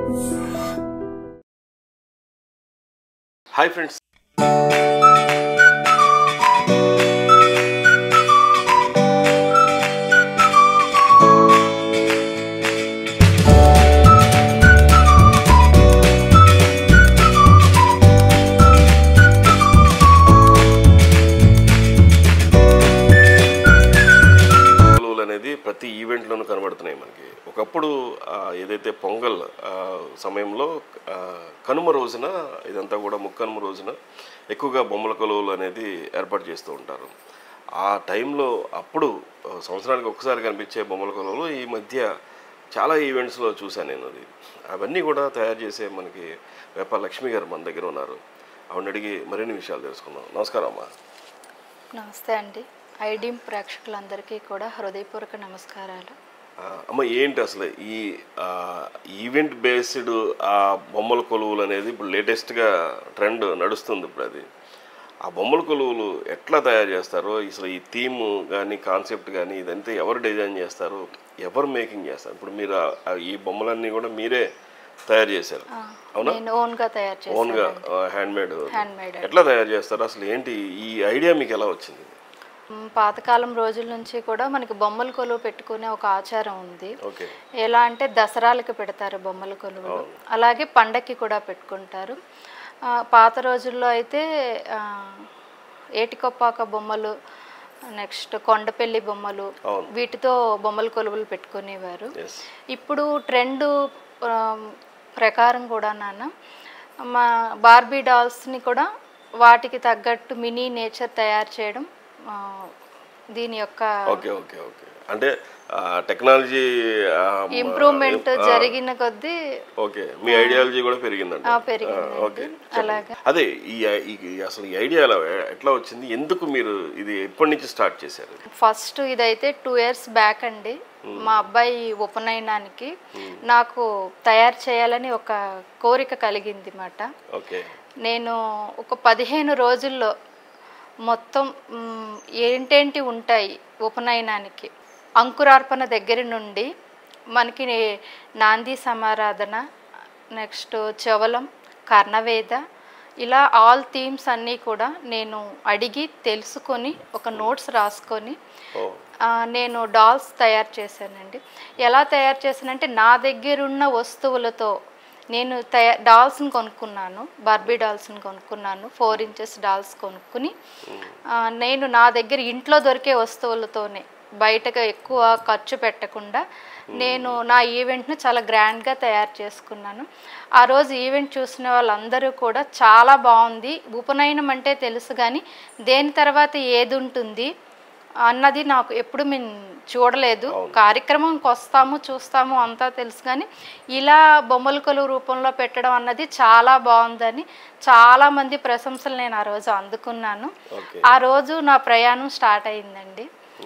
Hi friends కొలువులు అనేది ప్రతి ఈవెంట్లోనూ కనబడుతున్నాయి మనకి ఒకప్పుడు ఆ, ఏదైతే పొంగల్ ఆ, సమయంలో ఆ, కనుమ రోజున ఇదంతా కూడా ముక్కనుమ రోజున ఎక్కువగా బొమ్మల కొలువులు అనేది ఏర్పాటు చేస్తూ ఉంటారు ఆ టైంలో అప్పుడు ఆ, సంవత్సరానికి ఒక్కసారి కనిపించే బొమ్మల కొలువులు ఈ మధ్య చాలా ఈవెంట్స్లో చూశాను నేను అది అవన్నీ కూడా తయారు చేసే మనకి వేప లక్ష్మి గారు మన దగ్గర ఉన్నారు ఆవిడ అడిగి మరిన్ని విషయాలు తెలుసుకుందాం నమస్కారం అమ్మా నమస్తే అండి ఐడీమ్ ప్రేక్షకులందరికీ కూడా హృదయపూర్వక నమస్కారాలు ఆ, అమ్మ ఏంటి అసలు ఈ ఆ, ఈవెంట్ బేస్డ్ ఆ బొమ్మల కొలువులు అనేది ఇప్పుడు లేటెస్ట్గా ట్రెండ్ నడుస్తుంది ఇప్పుడు అది ఆ బొమ్మల కొలువులు ఎట్లా తయారు చేస్తారో అసలు ఈ థీమ్ కానీ కాన్సెప్ట్ కానీ ఇదంతా ఎవరు డిజైన్ చేస్తారు ఎవరు మేకింగ్ చేస్తారు ఇప్పుడు మీరు ఆ- ఆ ఈ బొమ్మలన్నీ కూడా మీరే తయారు చేశారు అవునా నేను ఓన్గా తయారు చేశాను ఓన్గా హ్యాండ్ మేడ్ హ్యాండ్ మేడ్ ఎట్లా తయారు చేస్తారు అసలు ఏంటి ఈ ఐడియా మీకు ఎలా వచ్చింది మ్, పాతకాలం రోజుల నుంచి కూడా మనకి బొమ్మల కొలువు పెట్టుకునే ఒక ఆచారం ఉంది ఓకే ఎలా అంటే దసరాలకు పెడతారు బొమ్మల కొలువులు అలాగే పండక్కి కూడా పెట్టుకుంటారు ఆ, పాత రోజుల్లో అయితే ఆ, ఏటికొప్పాక బొమ్మలు నెక్స్ట్ కొండపెల్లి బొమ్మలు అవును. వీటితో బొమ్మల కొలువులు పెట్టుకునేవారు ఎస్ ఇప్పుడు ట్రెండ్ ప్రకారం కూడా నాన్న మా బార్బీ డాల్స్ని కూడా వాటికి తగ్గట్టు మినీ నేచర్ తయారు చేయడం ఆ, దీని యొక్క ఓకే ఓకే ఓకే అంటే టెక్నాలజీ ఇంప్రూవ్మెంట్ జరిగిన కొద్దీ ఓకే మీ ఐడియాలజీ కూడా పెరిగిందంట ఆ, పెరిగిందండి. ఓకే అలాగే. అదే ఈ ఈ- అసలు ఈ ఐడియా ఎలా ఎట్లా వచ్చింది ఎందుకు మీరు ఇది ఎప్పటి నుంచి స్టార్ట్ చేశారు ఫస్ట్ ఇదైతే టూ ఇయర్స్ బ్యాక్ అండి మా అబ్బాయి ఉపనయనానికి నాకు తయారు చేయాలని ఒక కోరిక కలిగింది మాట ఓకే నేను ఒక పదిహేను రోజుల్లో మొత్తం మ్, ఏంటేంటి ఉంటాయి ఉపనయనానికి అంకురార్పణ దగ్గర నుండి మనకి నాంది సమారాధన నెక్స్ట్ చవలం కర్ణవేద ఇలా ఆల్ థీమ్స్ అన్నీ కూడా నేను అడిగి తెలుసుకొని ఒక నోట్స్ రాసుకొని ఓ ఆ, నేను డాల్స్ తయారు చేశానండి ఎలా తయారు చేశానంటే నా దగ్గరున్న వస్తువులతో నేను తయా డాల్స్ని కొనుక్కున్నాను బార్బీ డాల్స్ని కొనుక్కున్నాను ఫోర్ ఇంచెస్ డాల్స్ కొనుక్కుని ఆ, నేను నా దగ్గర ఇంట్లో దొరికే వస్తువులతోనే బయటగా ఎక్కువ ఖర్చు పెట్టకుండా నేను నా ఈవెంట్ను చాలా గ్రాండ్గా తయారు చేసుకున్నాను ఆ రోజు ఈవెంట్ చూసిన వాళ్ళందరూ కూడా చాలా బాగుంది ఉపనయనం అంటే తెలుసు కానీ దేని తర్వాత ఏది ఉంటుంది అన్నది నాకు ఎప్పుడు మేము చూడలేదు కార్యక్రమంకి వస్తాము చూస్తాము అంతా తెలుసు కానీ ఇలా బొమ్మల కొలువు రూపంలో పెట్టడం అన్నది చాలా బాగుందని చాలా మంది ప్రశంసలు నేను ఆ రోజు అందుకున్నాను ఓకే ఆ రోజు నా ప్రయాణం స్టార్ట్ అయిందండి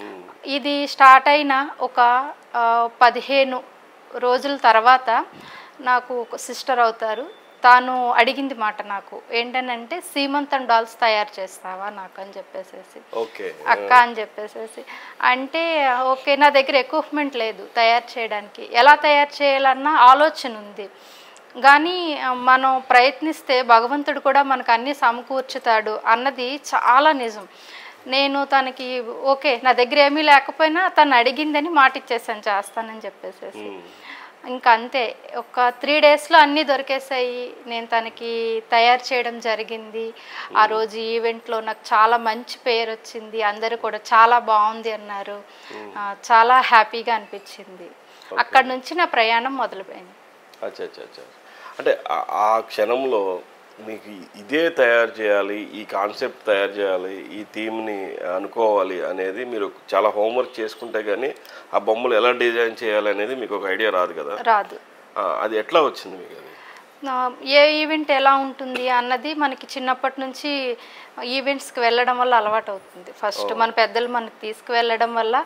ఇది స్టార్ట్ అయిన ఒక ఆ, పదిహేను రోజుల తర్వాత నాకు ఒక సిస్టర్ అవుతారు తాను అడిగింది మాట నాకు ఏంటనంటే సీమంతం డాల్స్ తయారు చేస్తావా నాకు అని చెప్పేసేసి ఓకే అక్క అని చెప్పేసేసి అంటే ఓకే నా దగ్గర ఎక్విప్మెంట్ లేదు తయారు చేయడానికి ఎలా తయారు చేయాలన్న ఆలోచన ఉంది కానీ ఆ, మనం ప్రయత్నిస్తే భగవంతుడు కూడా మనకు అన్నీ సమకూర్చుతాడు అన్నది చాలా నిజం నేను తనకి ఓకే నా దగ్గర ఏమీ లేకపోయినా తను అడిగిందని మాట ఇచ్చేసాను చేస్తానని చెప్పేసేసి ఇంకా అంతే ఒక త్రీ డేస్లో అన్నీ దొరికేసాయి నేను తనకి తయారు చేయడం జరిగింది ఆ రోజు ఈవెంట్లో నాకు చాలా మంచి పేరు వచ్చింది అందరూ కూడా చాలా బాగుంది అన్నారు ఆ, చాలా హ్యాపీగా అనిపించింది అక్కడ నుంచి నా ప్రయాణం మొదలుపోయింది అచ్చా అచ్చా అచ్చా అంటే ఆ- ఆ క్షణంలో మీకు ఇదే తయారు చేయాలి ఈ కాన్సెప్ట్ తయారు చేయాలి ఈ థీమ్ని అనుకోవాలి అనేది మీరు చాలా హోంవర్క్ చేసుకుంటే కానీ ఆ బొమ్మలు ఎలా డిజైన్ చేయాలి అనేది మీకు ఒక ఐడియా రాదు కదా రాదు ఆ, అది ఎట్లా వచ్చింది మీకు అది ఆ, ఏ ఈవెంట్ ఎలా ఉంటుంది అన్నది మనకి చిన్నప్పటి నుంచి ఈవెంట్స్కి వెళ్ళడం వల్ల అలవాటు అవుతుంది ఫస్ట్ మన పెద్దలు మనకి తీసుకువెళ్ళడం వల్ల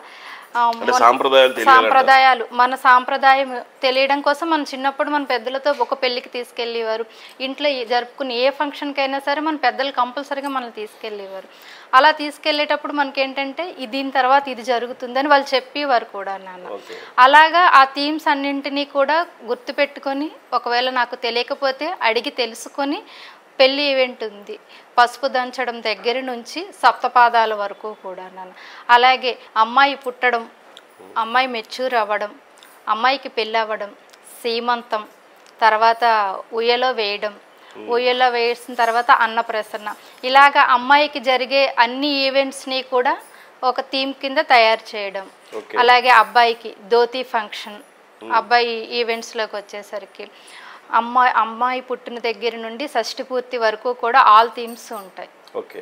ఆ, అంటే సాంప్రదాయాలు తెలియాలంట సాంప్రదాయాలు మన సాంప్రదాయం తెలియడం కోసం మన చిన్నప్పుడు మన పెద్దలతో ఒక పెళ్ళికి తీసుకెళ్ళేవారు ఇంట్లో ఏ- జరుపుకునే ఏ ఫంక్షన్కి అయినా సరే మన పెద్దలు కంపల్సరీగా మనల్ని తీసుకెళ్ళేవారు అలా తీసుకెళ్ళేటప్పుడు మనకి ఏంటంటే ఇది దీని తర్వాత ఇది జరుగుతుందని వాళ్ళు చెప్పేవారు కూడా నాన్న ఓకే అలాగా ఆ థీమ్స్ అన్నింటినీ కూడా గుర్తుపెట్టుకొని ఒకవేళ నాకు తెలియకపోతే అడిగి తెలుసుకొని పెళ్లి ఈవెంట్ ఉంది పసుపు దంచడం దగ్గర నుంచి సప్తపాదాల వరకు కూడా నన్ను అలాగే అమ్మాయి పుట్టడం అమ్మాయి మెచ్యూర్ అవ్వడం అమ్మాయికి పెళ్ళి అవ్వడం సీమంతం తర్వాత ఉయ్యలో వేయడం ఉయ్యలో వేసిన తర్వాత అన్నప్రసన్న ఇలాగ అమ్మాయికి జరిగే అన్ని ఈవెంట్స్ని కూడా ఒక థీమ్ కింద తయారు చేయడం ఓకే అలాగే అబ్బాయికి ధోతి ఫంక్షన్ అబ్బాయి ఈవెంట్స్లోకి వచ్చేసరికి అమ్మాయి అమ్మాయి పుట్టిన దగ్గర నుండి షష్టి పూర్తి వరకు కూడా ఆల్ థీమ్స్ ఉంటాయి ఓకే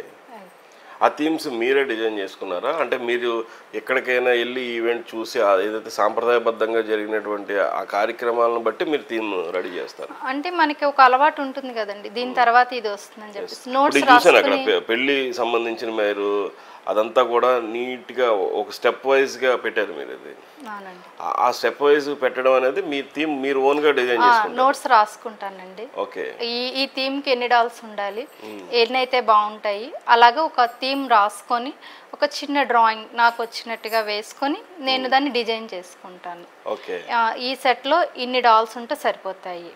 ఆ థీమ్స్ మీరే డిజైన్ చేసుకున్నారా అంటే మీరు ఎక్కడికైనా వెళ్ళి ఈవెంట్ చూసి ఆ ఏదైతే సాంప్రదాయబద్ధంగా జరిగినటువంటి ఆ కార్యక్రమాలను బట్టి మీరు థీమ్ రెడీ చేస్తారు అంటే మనకి ఒక అలవాటు ఉంటుంది కదండి దీని తర్వాత ఇది వస్తుందని చెప్పేసి ఇప్పుడు నోట్స్ ఇది చూసాను అక్కడ రాసుకుని పె- పెళ్లి సంబంధించిన మీరు అదంతా కూడా నీట్గా ఒక స్టెప్ వైజ్గా పెట్టారు మీరు ఇది అవునండి ఆ- ఆ స్టెప్ వైజ్ పెట్టడం అనేది మీ థీమ్ మీరు ఓన్గా డిజైన్ చేసుకుంటారు నోట్స్ రాసుకుంటానండి ఓకే ఈ ఈ థీమ్కి ఎన్ని డాల్స్ ఉండాలి ఎన్నైతే బాగుంటాయి అలాగే ఒక థీమ్ రాసుకొని ఒక చిన్న డ్రాయింగ్ నాకు వచ్చినట్టుగా వేసుకొని నేను దాన్ని డిజైన్ చేసుకుంటాను ఓకే ఆ, ఈ సెట్లో ఇన్ని డాల్స్ ఉంటే సరిపోతాయి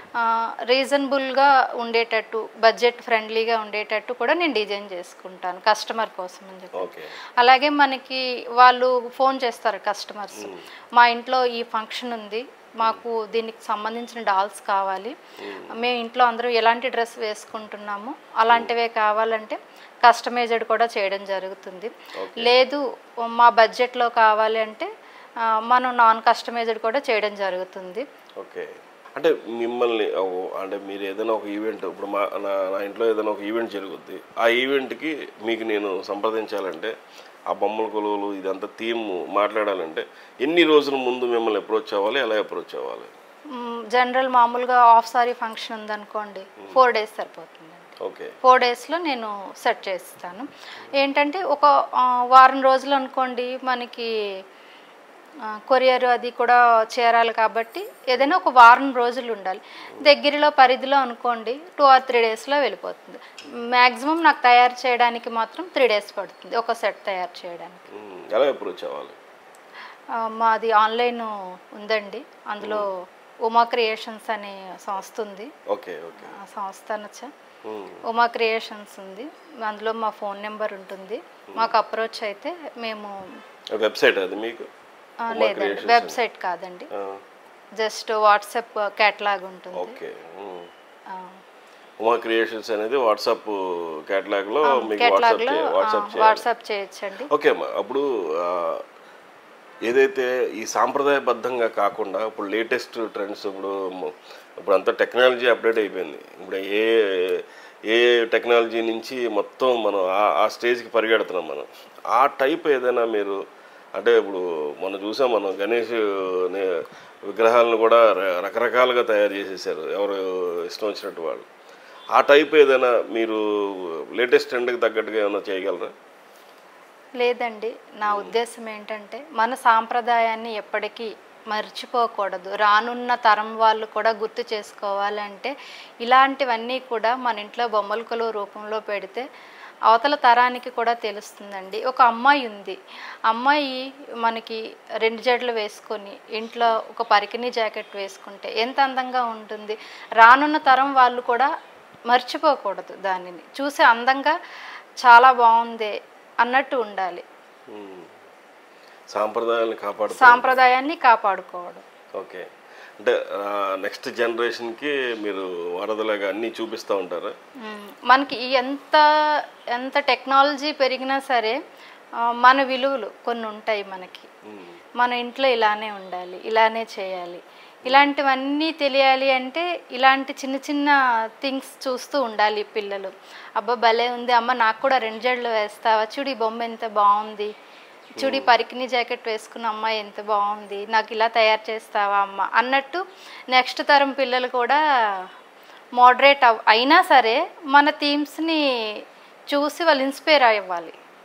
రీజనబుల్గా ఉండేటట్టు బడ్జెట్ ఫ్రెండ్లీగా ఉండేటట్టు కూడా నేను డిజైన్ చేసుకుంటాను కస్టమర్ కోసం అని చెప్పి ఓకే అలాగే మనకి వాళ్ళు ఫోన్ చేస్తారు కస్టమర్స్ మా ఇంట్లో ఈ ఫంక్షన్ ఉంది మాకు దీనికి సంబంధించిన డాల్స్ కావాలి మేము ఇంట్లో అందరూ ఎలాంటి డ్రెస్ వేసుకుంటున్నామో అలాంటివే కావాలంటే కస్టమైజ్డ్ కూడా చేయడం జరుగుతుంది లేదు మా బడ్జెట్లో కావాలి అంటే ఆ, మనం నాన్ కస్టమైజ్డ్ కూడా చేయడం జరుగుతుంది ఓకే అంటే మిమ్మల్ని ఓ, అంటే మీరు ఏదైనా ఒక ఈవెంట్ ఇప్పుడు మా నా నా ఇంట్లో ఏదైనా ఒక ఈవెంట్ జరుగుద్ది ఆ ఈవెంట్కి మీకు నేను సంప్రదించాలంటే ఆ బొమ్మల కొలువులు ఇదంతా థీమ్ మాట్లాడాలంటే ఎన్ని రోజుల ముందు మిమ్మల్ని అప్రోచ్ అవ్వాలి ఎలా అప్రోచ్ అవ్వాలి జనరల్ మామూలుగా ఆఫ్ సారీ ఫంక్షన్ ఉందనుకోండి ఫోర్ డేస్ సరిపోతుంది ఓకే ఫోర్ డేస్లో నేను సెట్ చేస్తాను ఏంటంటే ఒక ఆ, వారం రోజులు అనుకోండి మనకి కొరియర్ అది కూడా చేరాలి కాబట్టి ఏదైనా ఒక వారం రోజులు ఉండాలి దగ్గరలో పరిధిలో అనుకోండి టూ ఆర్ త్రీ డేస్లో వెళ్ళిపోతుంది మ్యాక్సిమం నాకు తయారు చేయడానికి మాత్రం త్రీ డేస్ పడుతుంది ఒక సెట్ తయారు చేయడానికి ఉమ్, ఎలా అప్రోచ్ అవ్వాలి ఆ, మాది ఆన్లైన్ ఉందండి అందులో ఉమా క్రియేషన్స్ అనే సంస్థ ఉంది ఓకే ఓకే ఆ సంస్థ అనొచ్చా ఉమ్, ఉమా క్రియేషన్స్ ఉంది అందులో మా ఫోన్ నెంబర్ ఉంటుంది మాకు అప్రోచ్ అయితే మేము వెబ్సైట్ అది మీకు ఆ, లేదండి వెబ్సైట్ కాదండి ఆ, జస్ట్ వాట్సాప్ క్యాటలాగ్ ఉంటుంది ఓకే ఉమ్. ఆ, ఉమా క్రియేషన్స్ అనేది వాట్సాప్ కేటలాగ్లో మీకు క్యాటలాగ్ వాట్సాప్ లో చే- వాట్సాప్ చేయాలి వాట్సాప్ చేయొచ్చండి ఓకే అమ్మా అప్పుడు ఆ, ఏదైతే ఈ సాంప్రదాయబద్ధంగా కాకుండా ఇప్పుడు లేటెస్ట్ ట్రెండ్స్ ఇప్పుడు మ- ఇప్పుడు అంతా టెక్నాలజీ అప్డేట్ అయిపోయింది ఇప్పుడు ఏ ఏ టెక్నాలజీ నుంచి మొత్తం మనం ఆ- ఆ స్టేజ్కి పరిగెడుతున్నాం మనం ఆ టైప్ ఏదైనా మీరు అంటే ఇప్పుడు మనం చూసాం మనం గణేష్ ని- విగ్రహాలను కూడా ర- రకరకాలుగా తయారు చేసేసారు ఎవరు ఇష్టం వచ్చినట్టు వాళ్ళు ఆ టైప్ ఏదైనా మీరు లేటెస్ట్ ట్రెండ్కి తగ్గట్టుగా ఏమైనా చేయగలరా లేదండి నా ఉద్దేశం ఏంటంటే మన సాంప్రదాయాన్ని ఎప్పటికీ మర్చిపోకూడదు రానున్న తరం వాళ్ళు కూడా గుర్తు చేసుకోవాలంటే ఇలాంటివన్నీ కూడా మన ఇంట్లో బొమ్మల కొలువు రూపంలో పెడితే అవతల తరానికి కూడా తెలుస్తుందండి ఒక అమ్మాయి ఉంది అమ్మాయి మనకి రెండు జడలు వేసుకొని ఇంట్లో ఒక పరికిణి జాకెట్ వేసుకుంటే ఎంత అందంగా ఉంటుంది రానున్న తరం వాళ్ళు కూడా మర్చిపోకూడదు దానిని చూసి అందంగా చాలా బాగుంది అన్నట్టు ఉండాలి మ్మ్. సాంప్రదాయాలను కాపాడుతూ సాంప్రదాయాన్ని కాపాడుకోవడం ఓకే అంటే నెక్స్ట్ జనరేషన్కి మీరు వరదలాగా అన్నీ చూపిస్తూ ఉంటారా మ్మ్. మనకి ఈ ఎంత ఎంత టెక్నాలజీ పెరిగినా సరే ఆ, మన విలువలు కొన్ని ఉంటాయి మనకి మ్మ్. మన ఇంట్లో ఇలానే ఉండాలి ఇలానే చేయాలి ఇలాంటివన్నీ తెలియాలి అంటే ఇలాంటి చిన్న చిన్న థింగ్స్ చూస్తూ ఉండాలి పిల్లలు అబ్బా భలే ఉంది అమ్మ నాకు కూడా రెండు జడలు వేస్తావా చూడు ఈ బొమ్మ ఎంత బాగుంది చూడు ఈ పరికిణి జాకెట్ వేసుకున్న అమ్మాయి ఎంత బాగుంది నాకు ఇలా తయారు చేస్తావా అమ్మ అన్నట్టు నెక్స్ట్ తరం పిల్లలు కూడా మోడరేట్ అవ్ అయినా సరే మన థీమ్స్ని చూసి వాళ్ళు ఇన్స్పైర్ అవ్వాలి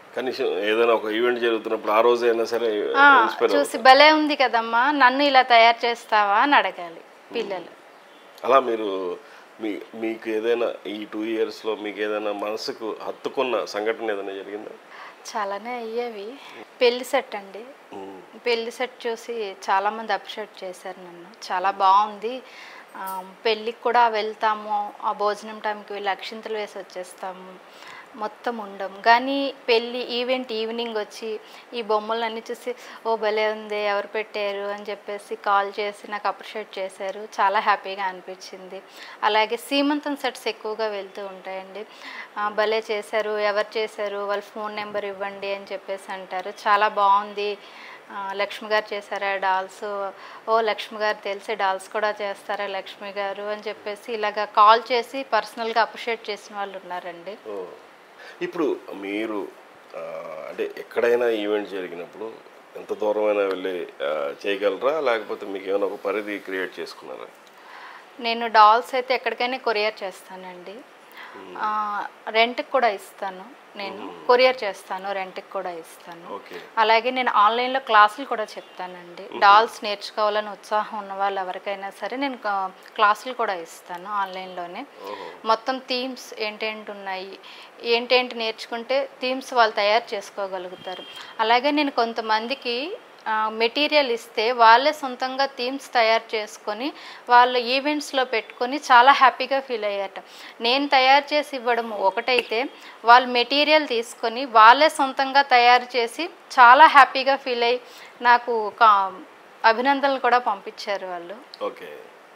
కనీసం ఏదైనా ఒక ఈవెంట్ జరుగుతున్నప్పుడు ఆ రోజు అయినా సరే ఆ, ఇన్స్పైర్ చూసి భలే ఉంది కదమ్మా నన్ను ఇలా తయారు చేస్తావా అని అడగాలి పిల్లలు అలా మీరు మీ మీకు ఏదైనా ఈ టూ ఇయర్స్లో మీకు ఏదైనా మనసుకు హత్తుకున్న సంఘటన ఏదైనా జరిగిందా చాలానే అయ్యేవి పెళ్లి సెట్ అండి ఉమ్. పెళ్లి సెట్ చూసి చాలామంది అప్రిషియేట్ చేశారు నన్ను చాలా బాగుంది ఆ, పెళ్ళికి కూడా వెళ్తాము ఆ భోజనం టైంకి వెళ్ళి అక్షింతలు వేసి వచ్చేస్తాము మొత్తం ఉండం కానీ పెళ్ళి ఈవెంట్ ఈవినింగ్ వచ్చి ఈ బొమ్మలన్నీ చూసి ఓ భలే ఉంది ఎవరు పెట్టారు అని చెప్పేసి కాల్ చేసి నాకు అప్రిషియేట్ చేశారు చాలా హ్యాపీగా అనిపించింది అలాగే సీమంతం సెట్స్ ఎక్కువగా వెళ్తూ ఉంటాయండి ఆ, భలే చేశారు ఎవరు చేశారు వాళ్ళ ఫోన్ నెంబర్ ఇవ్వండి అని చెప్పేసి అంటారు చాలా బాగుంది ఆ, లక్ష్మి గారు చేశారా డాల్స్ ఓ లక్ష్మి గారు తెలిసి డాల్స్ కూడా చేస్తారా లక్ష్మి గారు అని చెప్పేసి ఇలాగ కాల్ చేసి పర్సనల్గా అప్రిషియేట్ చేసిన వాళ్ళు ఉన్నారండి ఓ. ఇప్పుడు మీరు ఆ, అంటే ఎక్కడైనా ఈవెంట్ జరిగినప్పుడు ఎంత దూరమైనా వెళ్ళి ఆ, చేయగలరా లేకపోతే మీకు ఏమైనా ఒక పరిధి క్రియేట్ చేసుకున్నారా నేను డాల్స్ అయితే ఎక్కడికైనా కొరియర్ చేస్తానండి రెంట్కి కూడా ఇస్తాను నేను కొరియర్ చేస్తాను రెంట్కి కూడా ఇస్తాను ఓకే అలాగే నేను ఆన్లైన్లో క్లాసులు కూడా చెప్తానండి డాల్స్ నేర్చుకోవాలని ఉత్సాహం ఉన్న వాళ్ళు ఎవరికైనా సరే నేను కా- క్లాసులు కూడా ఇస్తాను ఆన్లైన్లోనే ఓహో మొత్తం థీమ్స్ ఏంటేంటి ఉన్నాయి ఏంటేంటి నేర్చుకుంటే థీమ్స్ వాళ్ళు తయారు చేసుకోగలుగుతారు అలాగే నేను కొంతమందికి మెటీరియల్ ఇస్తే వాళ్ళే సొంతంగా థీమ్స్ తయారు చేసుకొని వాళ్ళ ఈవెంట్స్లో పెట్టుకొని చాలా హ్యాపీగా ఫీల్ అయ్యారట నేను తయారు చేసి ఇవ్వడం ఒకటైతే వాళ్ళు మెటీరియల్ తీసుకొని వాళ్ళే సొంతంగా తయారు చేసి చాలా హ్యాపీగా ఫీల్ అయ్యి నాకు ఒక అభినందనలు కూడా పంపించారు వాళ్ళు ఓకే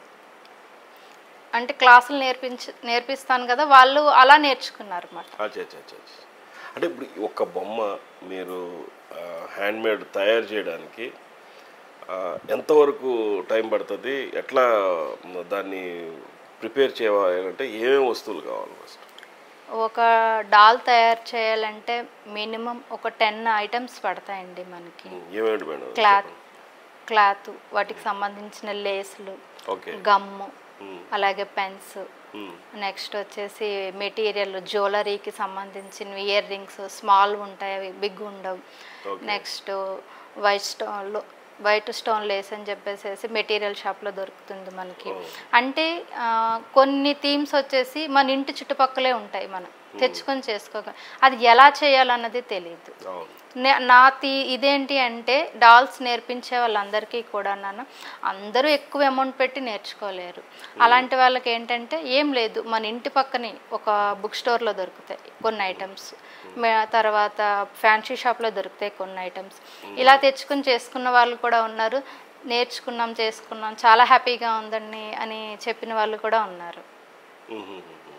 అంటే క్లాసులు నేర్పించి నేర్పిస్తాను కదా వాళ్ళు అలా నేర్చుకున్నారు అన్నమాట అచ్చా అచ్చా అచ్చా అచ్చా. అంటే ఇప్పుడు ఈ ఒక్క బొమ్మ మీరు హ్యాండ్మేడ్ తయారు చేయడానికి ఆ, ఎంతవరకు టైం పడుతుంది ఎట్లా దాన్ని ప్రిపేర్ చేయాలంటే ఏమేమి వస్తువులు కావాలి ఫస్ట్ ఒక డాల్ తయారు చేయాలంటే మినిమం ఒక టెన్ ఐటమ్స్ పడతాయండి మనకి ఏమేమి మేడం క్లాత్ క్లాత్ వాటికి సంబంధించిన లేసులు ఓకే గమ్ము మ్మ్. అలాగే పెన్స్ మ్మ్. నెక్స్ట్ వచ్చేసి మెటీరియల్ జ్యువెలరీకి సంబంధించినవి ఇయర్ రింగ్స్ స్మాల్ ఉంటాయి అవి బిగ్ ఉండవు Okay. నెక్స్ట్ వైట్ స్టోన్లు వైట్ స్టోన్ లేస్ అని చెప్పేసి మెటీరియల్ షాప్లో దొరుకుతుంది మనకి అంటే ఆ, కొన్ని థీమ్స్ వచ్చేసి మన ఇంటి చుట్టుపక్కలే ఉంటాయి మనం తెచ్చుకొని చేసుకోగ అది ఎలా చేయాలన్నది తెలియదు అవును నే- నా తీ ఇదేంటి అంటే డాల్స్ నేర్పించే వాళ్ళందరికీ కూడా నాన్న అందరూ ఎక్కువ అమౌంట్ పెట్టి నేర్చుకోలేరు అలాంటి వాళ్ళకి ఏంటంటే ఏం లేదు మన ఇంటి పక్కనే ఒక బుక్ స్టోర్లో దొరుకుతాయి కొన్ని ఐటమ్స్ తర్వాత ఫ్యాన్సీ షాప్లో దొరుకుతాయి కొన్ని ఐటమ్స్ ఇలా తెచ్చుకుని చేసుకున్న వాళ్ళు కూడా ఉన్నారు నేర్చుకున్నాం చేసుకున్నాం చాలా హ్యాపీగా ఉందండి అని చెప్పిన వాళ్ళు కూడా ఉన్నారు మ్మ్.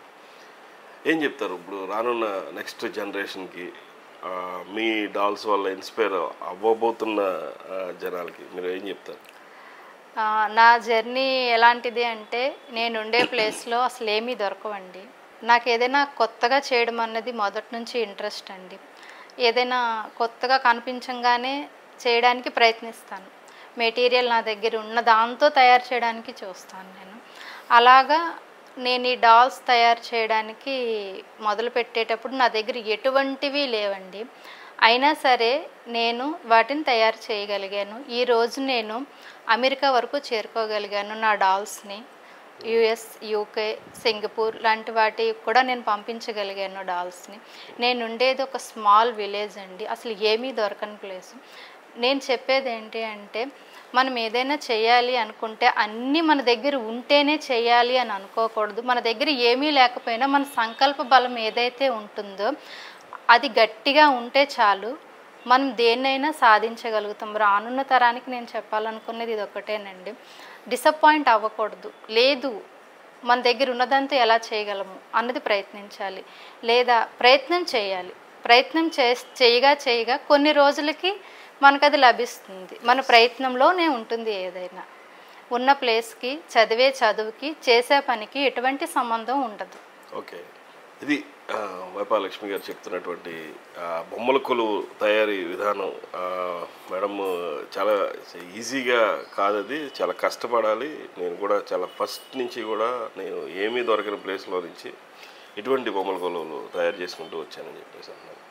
ఏం చెప్తారు ఇప్పుడు రానున్న నెక్స్ట్ జనరేషన్కి మీ డాల్స్ వల్ల ఇన్స్పైర్ అవ్వబోతున్న ఆ, జనాలకి మీరు ఏం చెప్తారు ఆ, నా జర్నీ ఎలాంటిది అంటే నేను ఉండే ప్లేస్లో అసలు ఏమీ దొరకవండి నాకు ఏదైనా కొత్తగా చేయడం అన్నది మొదటి నుంచి ఇంట్రెస్ట్ అండి ఏదైనా కొత్తగా కనిపించంగానే చేయడానికి ప్రయత్నిస్తాను మెటీరియల్ నా దగ్గర ఉన్న దాంతో తయారు చేయడానికి చూస్తాను నేను అలాగా నేను ఈ డాల్స్ తయారు చేయడానికి మొదలు పెట్టేటప్పుడు నా దగ్గర ఎటువంటివి లేవండి అయినా సరే నేను వాటిని తయారు చేయగలిగాను ఈ రోజు నేను అమెరికా వరకు చేరుకోగలిగాను నా డాల్స్ని యుఎస్ యూకే సింగపూర్ లాంటి వాటి కూడా నేను పంపించగలిగాను డాల్స్ని నేను ఉండేది ఒక స్మాల్ విలేజ్ అండి అసలు ఏమీ దొరకని ప్లేస్ నేను చెప్పేది ఏంటి అంటే మనం ఏదైనా చేయాలి అనుకుంటే అన్నీ మన దగ్గర ఉంటేనే చేయాలి అని అనుకోకూడదు మన దగ్గర ఏమీ లేకపోయినా మన సంకల్ప బలం ఏదైతే ఉంటుందో అది గట్టిగా ఉంటే చాలు మనం దేన్నైనా సాధించగలుగుతాం రానున్న తరానికి నేను చెప్పాలనుకున్నది ఇది ఒకటేనండి డిసప్పాయింట్ అవ్వకూడదు లేదు మన దగ్గర ఉన్నదంతా ఎలా చేయగలము అన్నది ప్రయత్నించాలి లేదా ప్రయత్నం చేయాలి ప్రయత్నం చే చేయగా చేయగా కొన్ని రోజులకి మనకు అది లభిస్తుంది మన ప్రయత్నంలోనే ఉంటుంది ఏదైనా ఉన్న ప్లేస్కి చదివే చదువుకి చేసే పనికి ఎటువంటి సంబంధం ఉండదు ఓకే ఇది ఆ, వైపాలక్ష్మి గారు చెప్తున్నటువంటి ఆ, బొమ్మల కొలువు తయారీ విధానం ఆ, మేడం చాలా ఈజీగా కాదది చాలా కష్టపడాలి నేను కూడా చాలా ఫస్ట్ నుంచి కూడా నేను ఏమీ దొరకని ప్లేస్లో నుంచి ఇటువంటి బొమ్మల కొలువులు తయారు చేసుకుంటూ వచ్చానని చెప్పేసి అన్నాను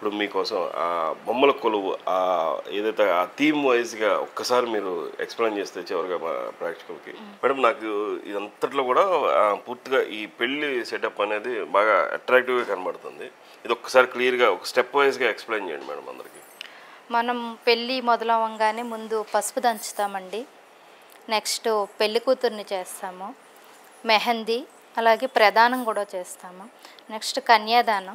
ఇప్పుడు మీకోసం ఆ బొమ్మల కొలువు ఆ ఏదైతే ఆ థీమ్ వైజ్గా ఒక్కసారి మీరు ఎక్స్ప్లెయిన్ చేస్తే చివరిగా మా ప్రేక్షకులకి మేడం నాకు ఇదంతట్లో కూడా ఆ, పూర్తిగా ఈ పెళ్లి సెటప్ అనేది బాగా అట్రాక్టివ్గా కనబడుతుంది ఇది ఒక్కసారి క్లియర్గా ఒక స్టెప్ వైజ్గా ఎక్స్ప్లెయిన్ చేయండి మేడం అందరికీ మనం పెళ్ళి మొదలవ్వగానే ముందు పసుపు దంచుతామండి నెక్స్ట్ పెళ్లి కూతుర్ని చేస్తాము మెహందీ అలాగే ప్రదానం కూడా చేస్తాము నెక్స్ట్ కన్యాదానం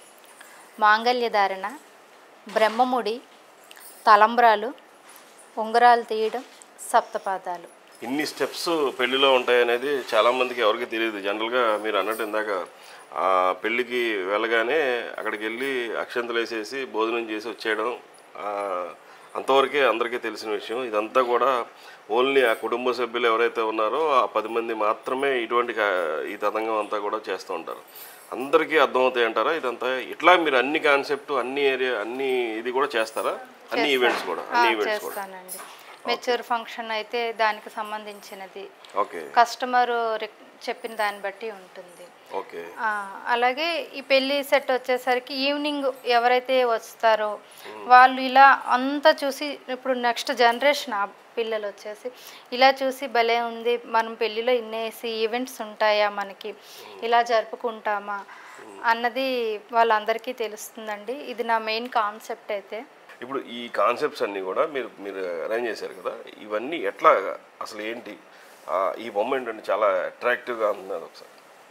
మాంగళ్యధారణ బ్రహ్మముడి తలంబ్రాలు ఉంగరాలు తీయడం సప్తపాదాలు ఇన్ని స్టెప్స్ పెళ్లిలో ఉంటాయనేది చాలా మందికి ఎవరికి తెలియదు జనరల్గా మీరు అన్నట్టు ఇందాక ఆ పెళ్ళికి వెళ్ళగానే అక్కడికి వెళ్ళి అక్షంతలు వేసేసి భోజనం చేసి వచ్చేయడం ఆ, అంతవరకే అందరికీ తెలిసిన విషయం ఇదంతా కూడా ఓన్లీ ఆ కుటుంబ సభ్యులు ఎవరైతే ఉన్నారో ఆ పది మంది మాత్రమే ఇటువంటి కా- ఈ తతంగం అంతా కూడా చేస్తూ ఉంటారు అందరికీ అర్థమవుతాయి అంటారా ఇదంతా ఇట్లా మీరు అన్ని కాన్సెప్ట్ అన్ని ఏరియా అన్ని ఇది కూడా చేస్తారా అన్ని ఈవెంట్స్ కూడా ఆ, అన్ని ఈవెంట్స్ కూడా చేస్తానండి మెచ్యూర్ ఫంక్షన్ అయితే దానికి సంబంధించినది ఓకే కస్టమర్ చెప్పిన దాన్ని బట్టి ఉంటుంది ఓకే ఆ, అలాగే ఈ పెళ్లి సెట్ వచ్చేసరికి ఈవినింగ్ ఎవరైతే వస్తారో వాళ్ళు ఇలా అంతా చూసి ఇప్పుడు నెక్స్ట్ జనరేషన్ ఆ పిల్లలు వచ్చేసి ఇలా చూసి భలే ఉంది మనం పెళ్ళిలో ఇన్నేసి ఈవెంట్స్ ఉంటాయా మనకి ఇలా జరుపుకుంటామా అన్నది వాళ్ళందరికీ తెలుస్తుందండి ఇది నా మెయిన్ కాన్సెప్ట్ అయితే ఇప్పుడు ఈ కాన్సెప్ట్స్ అన్నీ కూడా మీరు మీరు అరేంజ్ చేశారు కదా ఇవన్నీ ఎట్లా అసలు ఏంటి ఆ, ఈ బొమ్మ ఏంటంటే చాలా అట్రాక్టివ్గా ఉంటుంది ఒకసారి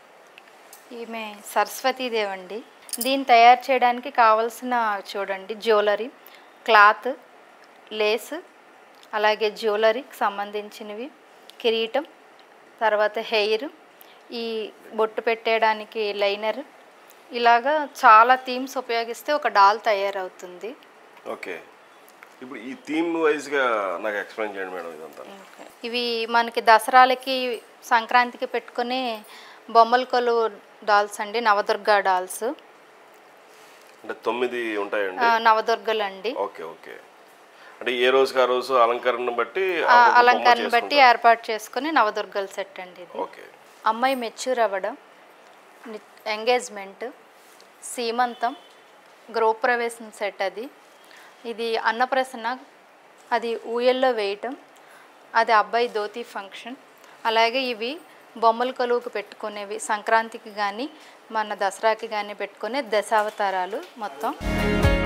ఈమె సరస్వతీదేవి అండి దీన్ని తయారు చేయడానికి కావలసిన చూడండి జ్యువెలరీ క్లాత్ లేస్ అలాగే జ్యువెలరీకి సంబంధించినవి కిరీటం తర్వాత హెయిర్ ఈ బొట్టు పెట్టేయడానికి లైనర్ ఇలాగా చాలా థీమ్స్ ఉపయోగిస్తే ఒక డాల్ తయారవుతుంది ఓకే ఇప్పుడు ఈ థీమ్ వైజ్గా నాకు ఎక్స్ప్లెయిన్ చేయండి మేడం ఇదంతా ఇవి మనకి దసరాలకి సంక్రాంతికి పెట్టుకునే బొమ్మల కొలువు డాల్స్ అండి నవదుర్గా డాల్స్ అంటే తొమ్మిది ఉంటాయండి ఆ, నవదుర్గలు అండి ఓకే ఓకే అంటే ఏ రోజుకి ఆ రోజు అలంకరణను బట్టి ఆ, ఆ బొమ్మ అలంకరణ బట్టి చేసుకుంటారు. ఏర్పాటు చేసుకుని నవదుర్గల సెట్ అండి ఇది ఓకే అమ్మాయి మెచ్యూర్ అవ్వడం ని- ఎంగేజ్మెంట్ సీమంతం గృహప్రవేశం సెట్ అది ఇది అన్నప్రసన్న అది ఊయల్లో వేయటం అది అబ్బాయి ధోతి ఫంక్షన్ అలాగే ఇవి బొమ్మల కొలువుకు పెట్టుకునేవి సంక్రాంతికి కానీ మన దసరాకి కానీ పెట్టుకునే దశావతారాలు మొత్తం